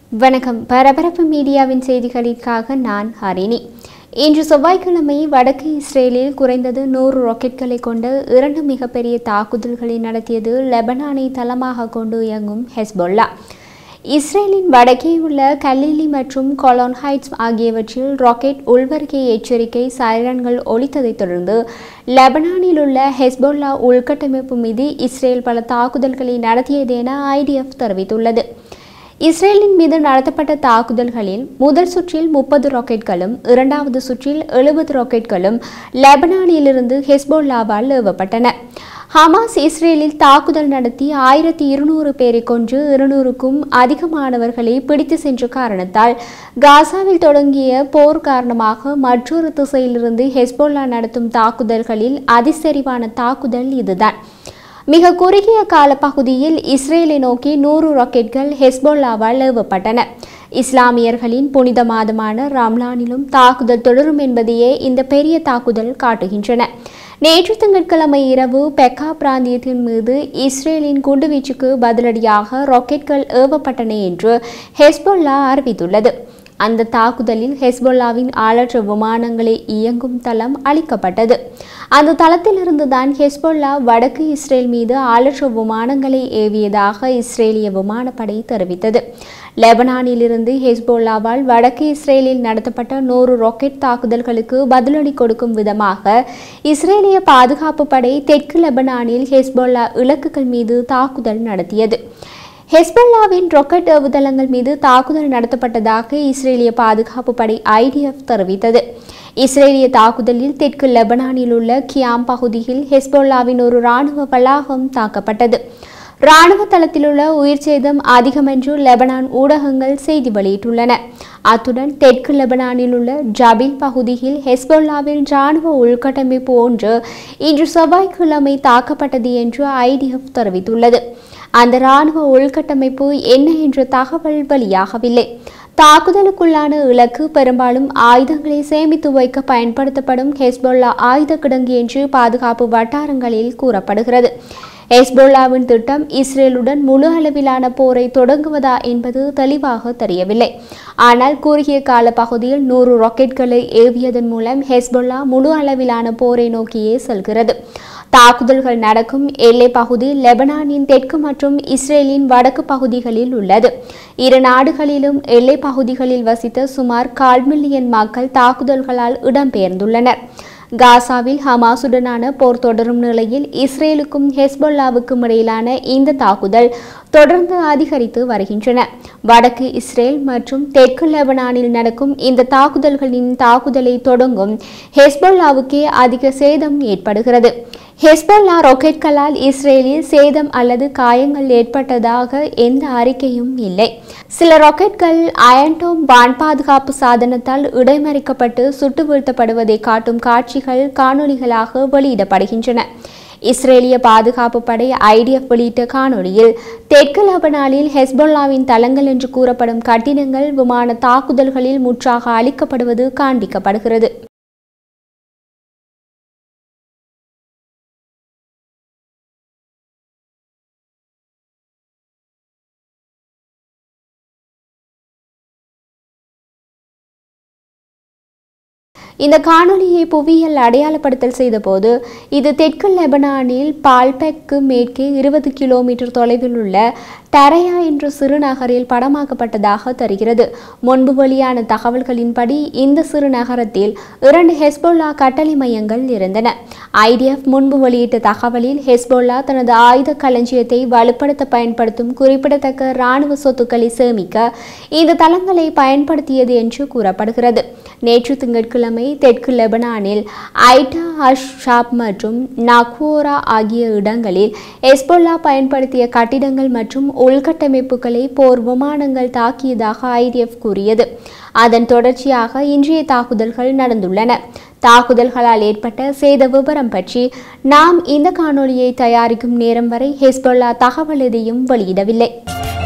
வணக்கம் பரபரப்பு மீடியாவின் செய்திகளுக்காக நான் ஹரிணி இன்று செவ்வாய்க்கிழமை வடக்கு இஸ்ரேலில் குறைந்தது நூறு ராக்கெட்களை கொண்ட இரண்டு மிகப்பெரிய தாக்குதல்களை நடத்தியது லெபனானை தளமாக கொண்டு இயங்கும் ஹெஸ்பொல்லா இஸ்ரேலின் வடக்கே உள்ள கலிலி மற்றும் கொலான் ஹைட்ஸ் ஆகியவற்றில் ராக்கெட் உள்வருகை எச்சரிக்கை சைரன்கள் ஒலித்ததைத் தொடர்ந்து லெபனானில் உள்ள ஹெஸ்பொல்லா உள்கட்டமைப்பு மீது இஸ்ரேல் பல தாக்குதல்களை நடத்தியது என ஐடிஎஃப் தெரிவித்துள்ளது இஸ்ரேலின் மீது நடத்தப்பட்ட தாக்குதல்களில் முதல் சுற்றில் முப்பது ராக்கெட்களும் இரண்டாவது சுற்றில் எழுபது ராக்கெட்களும் லெபனானிலிருந்து ஹெஸ்போல்லாவால் ஏவப்பட்டன ஹமாஸ் இஸ்ரேலில் தாக்குதல் நடத்தி ஆயிரத்தி இருநூறு பேரை கொன்று இருநூறுக்கும் அதிகமானவர்களை பிடித்து சென்ற காரணத்தால் காசாவில் தொடங்கிய போர் காரணமாக மற்றொரு திசையிலிருந்து ஹெஸ்போல்லா நடத்தும் தாக்குதல்களில் அதிசெறிவான தாக்குதல் இதுதான் மிக குறுகிய கால பகுதியில் இஸ்ரேலை நோக்கி நூறு ராக்கெட்கள் ஹெஸ்போல்லாவால் ஏவப்பட்டன இஸ்லாமியர்களின் புனித மாதமான ரம்லானிலும் தாக்குதல் தொடரும் என்பதையே இந்த பெரிய தாக்குதல் காட்டுகின்றன நேற்று திங்கட்கிழமை இரவு பெக்கா பிராந்தியத்தின் மீது இஸ்ரேலின் குண்டுவீச்சுக்கு பதிலடியாக ராக்கெட்கள் ஏவப்பட்டன என்று ஹெஸ்போல்லா அறிவித்துள்ளது அந்த தாக்குதலில் ஹெஸ்பொல்லாவின் ஆளற்ற விமானங்களை இயங்கும் தளம் அளிக்கப்பட்டது அந்த தளத்திலிருந்து தான் ஹெஸ்பொல்லா வடக்கு இஸ்ரேல் மீது ஆளற்ற விமானங்களை ஏவியதாக இஸ்ரேலிய விமானப்படை தெரிவித்தது லெபனானிலிருந்து ஹெஸ்போல்லாவால் வடக்கு இஸ்ரேலில் நடத்தப்பட்ட நூறு ராக்கெட் தாக்குதல்களுக்கு பதிலடி கொடுக்கும் விதமாக இஸ்ரேலிய பாதுகாப்பு படை தெற்கு லெபனானில் ஹெஸ்போல்லா இலக்குகள் மீது தாக்குதல் நடத்தியது ஹெஸ்பல்லாவின் ராக்கெட் ஏவுதளங்கள் மீது தாக்குதல் நடத்தப்பட்டதாக இஸ்ரேலிய பாதுகாப்பு படை ஐடிஎஃப் தெரிவித்தது இஸ்ரேலிய தாக்குதலில் தெற்கு லெபனானில் உள்ள கியாம் பகுதியில் ஹெஸ்போல்லாவின் ஒரு இராணுவ வளாகம் தாக்கப்பட்டது இராணுவ தளத்திலுள்ள உயிர் சேதம் அதிகம் என்று லெபனான் ஊடகங்கள் செய்தி வெளியிட்டுள்ளன அத்துடன் தெற்கு லெபனானில் உள்ள ஜபில் பகுதியில் ஹெஸ்போல்லாவின் இராணுவ உள்கட்டமைப்பு ஒன்று இன்று செவ்வாய்க்கிழமை தாக்கப்பட்டது என்று ஐடிஎஃப் தெரிவித்துள்ளது அந்த இராணுவ உள்கட்டமைப்பு என்ன என்ற தகவல் வெளியாகவில்லை தாக்குதலுக்குள்ளான இலக்கு பெரும்பாலும் ஆயுதங்களை சேமித்து வைக்க பயன்படுத்தப்படும் ஹெஸ்பொல்லா ஆயுத கிடங்கு என்று பாதுகாப்பு வட்டாரங்களில் கூறப்படுகிறது ஹெஸ்போல்லாவின் திட்டம் இஸ்ரேலுடன் முழு அளவிலான போரை தொடங்குவதா என்பது தெளிவாக தெரியவில்லை ஆனால் குறுகிய கால பகுதியில் நூறு ராக்கெட்களை ஏவியதன் மூலம் ஹெஸ்பொல்லா முழு அளவிலான போரை நோக்கியே செல்கிறது தாக்குதல்கள் நடக்கும் எல்லை பகுதி லெபனானின் தெற்கு மற்றும் இஸ்ரேலின் வடக்கு பகுதிகளில் உள்ளது இரு நாடுகளிலும் எல்லை பகுதிகளில் வசித்த சுமார் கால் மில்லியன் மக்கள் தாக்குதல்களால் இடம்பெயர்ந்துள்ளனர் காசாவில் ஹமாசுடனான போர் தொடரும் நிலையில் இஸ்ரேலுக்கும் ஹெஸ்பொல்லாவுக்கும் இடையிலான இந்த தாக்குதல் தொடர்ந்து அதிகரித்து வருகின்றன வடக்கு இஸ்ரேல் மற்றும் தெற்கு லெபனானில் நடக்கும் இந்த தாக்குதல்களின் தாக்குதலை தொடங்கும் ஹெஸ்பொல்லாவுக்கே அதிக சேதம் ஏற்படுகிறது ஹெஸ்பொல்லா ராக்கெட்களால் இஸ்ரேலில் சேதம் அல்லது காயங்கள் ஏற்பட்டதாக எந்த அறிக்கையும் இல்லை சில ராக்கெட்கள் அயன்டோம் வான் பாதுகாப்பு சாதனத்தால் இடைமறிக்கப்பட்டு சுட்டு வீழ்த்தப்படுவதை காட்டும் காட்சிகள் காணொளிகளாக வெளியிடப்படுகின்றன இஸ்ரேலிய பாதுகாப்பு படை ஐடிஎஃப் வெளியிட்ட காணொளியில் தெற்கு லெபனானில் ஹெஸ்பொல்லாவின் தளங்கள் என்று கூறப்படும் கட்டிடங்கள் விமான தாக்குதல்களில் முற்றாக அளிக்கப்படுவது காண்பிக்கப்படுகிறது இந்த காணொலியை புவியியல் அடையாளப்படுத்தல் செய்தபோது இது தெற்கு லெபனானில் பால்பெக்கு மேற்கே இருபது கிலோமீட்டர் தொலைவில் உள்ள தரையா என்ற சிறுநகரில் படமாக்கப்பட்டதாக தெரிகிறது முன்பு வெளியான தகவல்களின்படி இந்த சிறு நகரத்தில் இரண்டு ஹெஸ்போல்லா கட்டளை மையங்கள் இருந்தன ஐடிஎஃப் முன்பு வெளியிட்ட தகவலில் ஹெஸ்போல்லா தனது ஆயுத களஞ்சியத்தை வலுப்படுத்த பயன்படுத்தும் குறிப்பிடத்தக்க இராணுவ சொத்துக்களை சேமிக்க இந்த தளங்களை பயன்படுத்தியது என்று கூறப்படுகிறது நேற்று திங்கட்கிழமை தெற்கு லெபனானில் ஐட்டா அஷ் ஷாப் மற்றும் நக்வோரா ஆகிய இடங்களில் எஸ்போல்லா பயன்படுத்திய கட்டிடங்கள் மற்றும் உள்கட்டமைப்புகளை போர் விமானங்கள் தாக்கியதாக ஐடிஎஃப் கூறியது அதன் தொடர்ச்சியாக இன்றைய தாக்குதல்கள் நடந்துள்ளன தாக்குதல்களால் ஏற்பட்ட சேத விவரம் பற்றி நாம் இந்த காணொளியை தயாரிக்கும் நேரம் வரை ஹெஸ்பொல்லா தகவல் எதையும் வெளியிடவில்லை